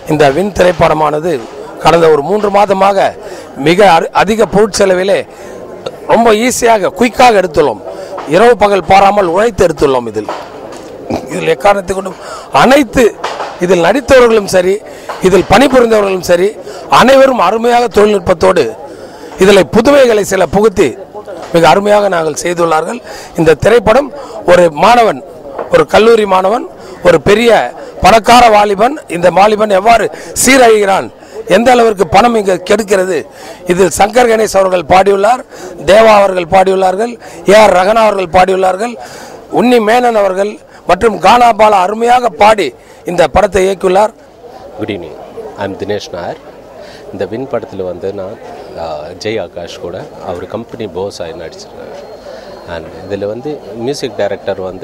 இந்த வின் திரைப்படமானது கடந்த ஒரு மூன்று மாதமாக மிக அரு- அதிக பொருட்செலவிலே ரொம்ப ஈஸியாக குயிக்காக எடுத்துள்ளோம் இரவு பகல் பாராமல் உழைத்து எடுத்துள்ளோம் இதில் இதில் எக்காரணத்தை கொண்டும் அனைத்து இதில் நடித்தவர்களும் சரி இதில் பணிபுரிந்தவர்களும் சரி அனைவரும் அருமையாக தொழில்நுட்பத்தோடு இதில் புதுமைகளை சில புகுத்தி மிக அருமையாக நாங்கள் செய்துள்ளார்கள் இந்த திரைப்படம் ஒரு மாணவன் ஒரு கல்லூரி மாணவன் ஒரு பெரிய பணக்கார வாலிபன் இந்த வாலிபன் எவ்வாறு சீரழிகிறான் எந்த அளவிற்கு பணம் இங்கு கெடுக்கிறது இதில் சங்கர் கணேஷ் அவர்கள் பாடியுள்ளார் தேவா அவர்கள் பாடியுள்ளார்கள் ஏ ஆர் ரகனா அவர்கள் பாடியுள்ளார்கள் உன்னி மேனன் அவர்கள் மற்றும் கானா பாலா அருமையாக பாடி இந்த படத்தை இயக்கியுள்ளார் good evening I'm Dinesh Nair இந்த வின் படத்தில் வந்து நான் ஆ, ஜெய் ஆகாஷ் கூட அவர் கம்பெனி போஸ் ஆகி நடிச்சிருக்காரு அண்ட் இதில் வந்து மியூசிக் டைரக்டர் வந்து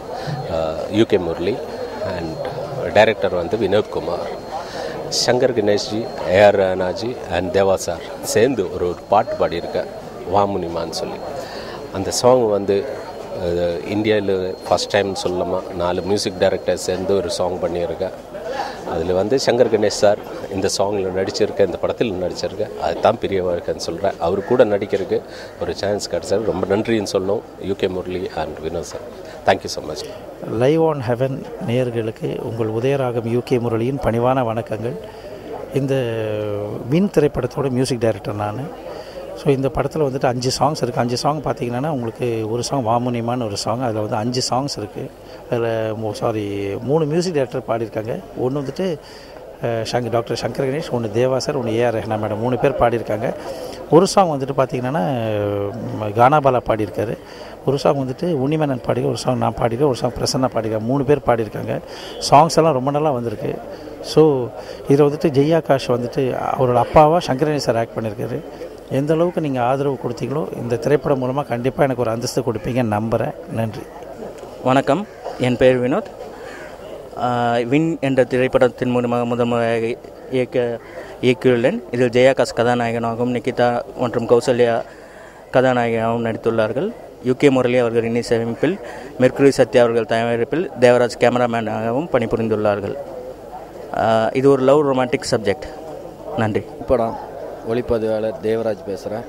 யூகே முரளி அண்ட் டைரக்டர் வந்து Vinod Kumar Shankar Ganeshji AR Ranaji and Deva sir சேர்ந்து ஒரு ஒரு பாட்டு பாடியிருக்கேன் வாமுனிமான்னு சொல்லி அந்த சாங் வந்து இந்தியாவில் ஃபஸ்ட் டைம் சொல்லலாமா நாலு மியூசிக் டைரக்டர் சேர்ந்து ஒரு சாங் பண்ணியிருக்கேன் அதில் வந்து சங்கர் கணேஷ் சார் இந்த சாங்கில் நடிச்சிருக்கேன் இந்த படத்தில் நடிச்சிருக்கேன் அதுதான் பெரிய வாழ்க்கைன்னு சொல்கிறேன் அவர் கூட நடிக்கிறதுக்கு ஒரு சான்ஸ் கிடச்சார் ரொம்ப நன்றின்னு சொல்லணும் UK Murali and Vinod sir thank you so much live on heaven நேயர்களுக்கு உங்கள் உதயராகம் யூகே முரளியின் பணிவான வணக்கங்கள் இந்த வின் திரைப்படத்தோட மியூசிக் டைரக்டர் நான் ஸோ இந்த படத்தில் வந்துட்டு அஞ்சு சாங்ஸ் இருக்குது அஞ்சு சாங் பார்த்தீங்கன்னா உங்களுக்கு ஒரு சாங் வாமுனியமான ஒரு சாங் அதில் வந்து அஞ்சு சாங்ஸ் இருக்குது அதில் சாரி மூணு மியூசிக் டைரக்டர் பாடியிருக்காங்க ஒன்று வந்துட்டு அஹ், சங்க டாக்டர் சங்கர் கணேஷ் ஒன்று தேவா சார் ஒன்று ஏஆர் ரெஹ்னா மேடம் மூணு பேர் பாடியிருக்காங்க ஒரு சாங் வந்துட்டு பார்த்தீங்கன்னா அஹ், கானாபாலா பாடியிருக்காரு ஒரு சாங் வந்துட்டு உன்னிமேனன் பாடிக்க ஒரு சாங் நான் பாடியிருக்கேன் ஒரு சாங் பிரசன்னா பாடியிருக்கேன் மூணு பேர் பாடியிருக்காங்க சாங்ஸ் எல்லாம் ரொம்ப நல்லா வந்திருக்கு ஸோ இதில் வந்துட்டு ஜெய்யாகாஷ் வந்துட்டு அவரோட அப்பாவாக சங்கரனி சார் ஆக்ட் பண்ணியிருக்காரு எந்த அளவுக்கு நீங்கள் ஆதரவு கொடுத்தீங்களோ இந்த திரைப்படம் மூலமாக கண்டிப்பாக எனக்கு ஒரு அந்தஸ்து கொடுப்பீங்கன்னு நம்புகிறேன் நன்றி வணக்கம் என் பெயர் வினோத் ஆஹ் வின் என்ற திரைப்படத்தின் மூலமாக முதல் முறையாக இயக்க இயக்கியுள்ளேன் இதில் ஜெயாகாஷ் கதாநாயகனாகவும் நிகிதா மற்றும் கௌசல்யா கதாநாயகனாகவும் நடித்துள்ளார்கள் யுகே முரளி அவர்கள் இசையமைப்பில் மெர்குரி சத்யா அவர்கள் தயாரிப்பில் தேவராஜ் கேமராமேனாகவும் பணிபுரிந்துள்ளார்கள் ஆஹ் இது ஒரு லவ் ரொமான்டிக் சப்ஜெக்ட் நன்றி படம் ஒளிப்பதிவாளர் தேவராஜ் பேசுகிறேன்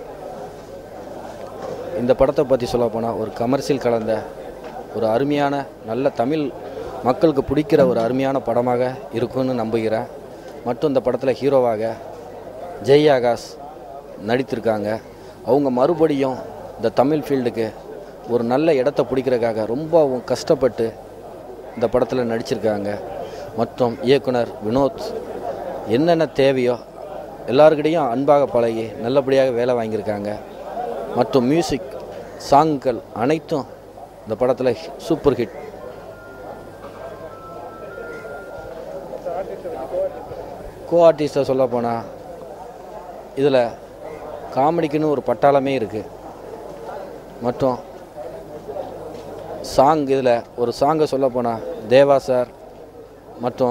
இந்த படத்தை பற்றி சொல்ல போனால் ஒரு கமர்ஷியல் கலந்த ஒரு அருமையான நல்ல தமிழ் மக்களுக்கு பிடிக்கிற ஒரு அருமையான படமாக இருக்கும்னு நம்புகிறேன் மற்றும் இந்த படத்தில் ஹீரோவாக ஜெய் ஆகாஷ் நடித்திருக்காங்க அவங்க மறுபடியும் இந்த தமிழ் ஃபீல்டுக்கு ஒரு நல்ல இடத்த பிடிக்கிறதுக்காக ரொம்ப கஷ்டப்பட்டு இந்த படத்தில் நடிச்சிருக்காங்க மற்றும் இயக்குனர் வினோத் என்னென்ன தேவையோ எல்லாருக்கிட்டையும் அன்பாக பழகி நல்லபடியாக வேலை வாங்கியிருக்காங்க மற்றும் மியூசிக் சாங்குகள் அனைத்தும் இந்த படத்தில் சூப்பர் ஹிட் கோ ஆர்டிஸ்ட்டை சொல்ல போனால் இதில் காமெடிக்குன்னு ஒரு பட்டாளமே இருக்குது மற்றும் சாங் இதில் ஒரு சாங்கை சொல்ல போனால் தேவா சார் மற்றும்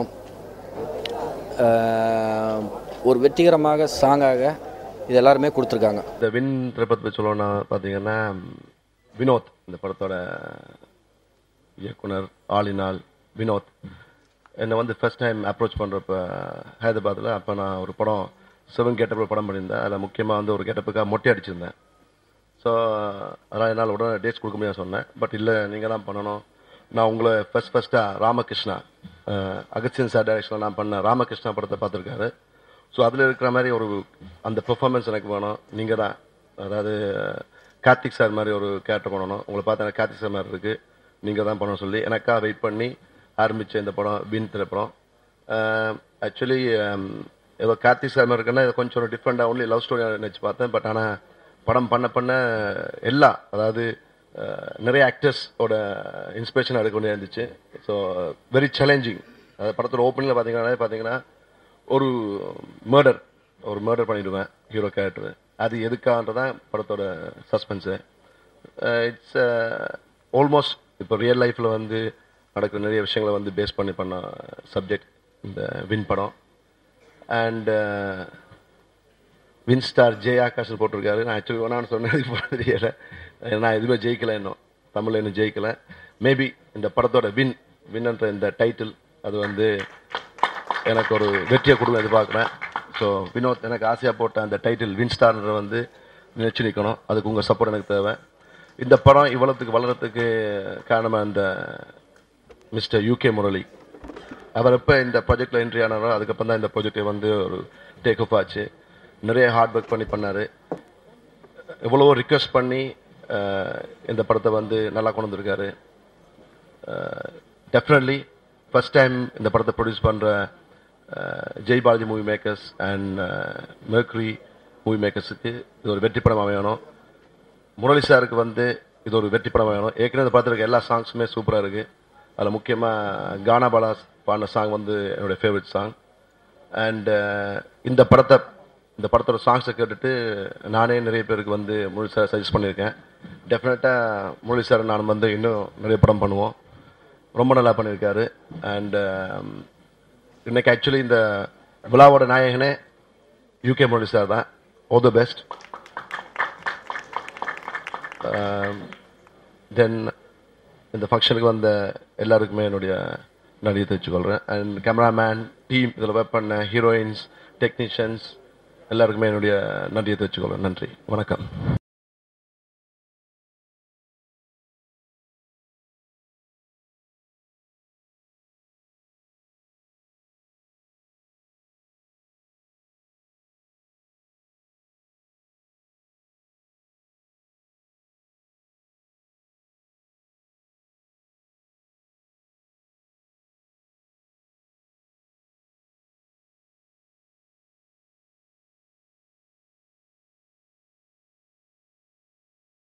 ஆஹ், ஒரு வெற்றிகரமாக சாங்காக இது எல்லாருமே கொடுத்துருக்காங்க இந்த வின் திரைப்படத்தை பற்றி சொல்லணும்னா பார்த்தீங்கன்னா வினோத் இந்த படத்தோட இயக்குனர் ஆளினால் வினோத் என்னை வந்து ஃபர்ஸ்ட் டைம் அப்ரோச் பண்ணுறப்ப ஹைதராபாத்தில் அப்போ நான் ஒரு படம் சிவன் கெட்டப்பில் படம் பண்ணியிருந்தேன் அதில் முக்கியமாக வந்து ஒரு கெட்டப்புக்காக மொட்டை அடிச்சிருந்தேன் ஸோ அதனால் என்னால் உடனே டேட்ஸ் கொடுக்க முடியாது சொன்னேன் பட் இல்லை நீங்கள் தான் பண்ணணும் நான் உங்களை ஃபர்ஸ்ட் ஃபஸ்ட்டாக ராமகிருஷ்ணா அஹ், அகஸ்தியன் சார் டைரக்ஷனில் நான் பண்ண ராமகிருஷ்ணா படத்தை பார்த்துருக்காரு ஸோ அதில் இருக்கிற மாதிரி ஒரு அந்த பெர்ஃபார்மன்ஸ் எனக்கு வேணும் நீங்கள் தான் அதாவது கார்த்திக் சார் மாதிரி ஒரு கேரக்டர் பண்ணணும் உங்களை பார்த்தா எனக்கு கார்த்திக் சார் மாதிரி இருக்குது நீங்கள் தான் பண்ணணும் சொல்லி எனக்காக வெயிட் பண்ணி ஆரம்பித்த இந்த படம் வின் திரைப்படம் ஆக்சுவலி ஏதோ கார்த்திக் சார் மாதிரி இருக்குன்னா இது கொஞ்சம் ஒரு டிஃப்ரெண்டாக ஒன்லி லவ் ஸ்டோரி நினச்சி பார்த்தேன் பட் ஆனால் படம் பண்ண பண்ண எல்லா அதாவது அஹ், நிறைய ஆக்டர்ஸோட இன்ஸ்பிரேஷன் எடுக்க வேண்டிய இருந்துச்சு ஸோ வெரி சேலஞ்சிங் அதாவது படத்தோட ஓப்பனிங்கில் பார்த்தீங்கன்னா பார்த்தீங்கன்னா ஒரு மர்டர் ஒரு மர்டர் பண்ணிடுவேன் ஹீரோ கேரக்டர் அது எதுக்காகன்றதான் படத்தோட சஸ்பென்ஸு இட்ஸ் ஆல்மோஸ்ட் இப்போ ரியல் லைஃப்பில் வந்து நடக்கிற நிறைய விஷயங்களை வந்து பேஸ் பண்ணி பண்ண சப்ஜெக்ட் இந்த வின் படம் and win star Jai Akash போட்டிருக்காரு நான் ஆக்சுவலி வேணான்னு சொன்னது இப்போ தெரியல நான் எதுவுமே ஜெயிக்கல இன்னும் தமிழில் இன்னும் ஜெயிக்கல மேபி இந்த படத்தோட வின் வின்ன்ற இந்த டைட்டில் அது வந்து எனக்கு ஒரு வெற்றியை கொடுங்க எதிர்பார்க்குறேன் ஸோ வினோத் எனக்கு ஆசையாக போட்ட அந்த டைட்டில் வின் ஸ்டார்ன்ற வந்து நினைச்சு நிற்கணும் அதுக்கு உங்கள் சப்போர்ட் எனக்கு தேவை இந்த படம் இவ்வளோத்துக்கு வளரத்துக்கு காரணமாக இந்த மிஸ்டர் யூகே முரளி அவர் எப்போ இந்த ப்ராஜெக்டில் என்ட்ரி ஆனாரோ அதுக்கப்புறம் தான் இந்த ப்ராஜெக்டை வந்து ஒரு டேக் ஆஃப் ஆச்சு நிறைய ஹார்ட் ஒர்க் பண்ணி பண்ணார் எவ்வளவோ ரிக்வெஸ்ட் பண்ணி அஹ், இந்த படத்தை வந்து நல்லா கொண்டு வந்திருக்காரு டெஃபினெட்லி ஃபர்ஸ்ட் டைம் இந்த படத்தை ப்ரொடியூஸ் பண்ணுற Jai Balaji movie makers and Mercury movie மேக்கர்ஸுக்கு இது ஒரு வெற்றி படம் அமையணும் முரளி சாருக்கு வந்து இது ஒரு வெற்றி படம் வேணும் ஏற்கனவே இந்த படத்தில் இருக்க எல்லா சாங்ஸுமே சூப்பராக இருக்குது அதில் முக்கியமாக கானா பாலா பாடின சாங் வந்து என்னுடைய ஃபேவரட் சாங் அண்ட் இந்த படத்தை இந்த படத்தோட சாங்ஸை கேட்டுட்டு நானே நிறைய பேருக்கு வந்து முரளி சார் சஜஸ்ட் பண்ணியிருக்கேன் டெஃபினட்டாக முரளி சார் நான் வந்து இன்னும் நிறைய படம் பண்ணுவோம் ரொம்ப நல்லா பண்ணியிருக்காரு அண்ட் இன்னைக்கு ஆக்சுவலி இந்த விழாவோட நாயகனே யூகே முரளி சார் தான் ஆல் த பெஸ்ட் தென் இந்த ஃபங்க்ஷனுக்கு வந்த எல்லாருக்குமே என்னுடைய நன்றியை தெரிவிச்சுக்கொள்கிறேன் அண்ட் கேமராமேன் டீம் இதில் ஒர்க் பண்ண ஹீரோயின்ஸ் டெக்னீஷியன்ஸ் எல்லாருக்குமே என்னுடைய நன்றியை தெரிவிச்சுக்கொள்கிறேன் நன்றி வணக்கம்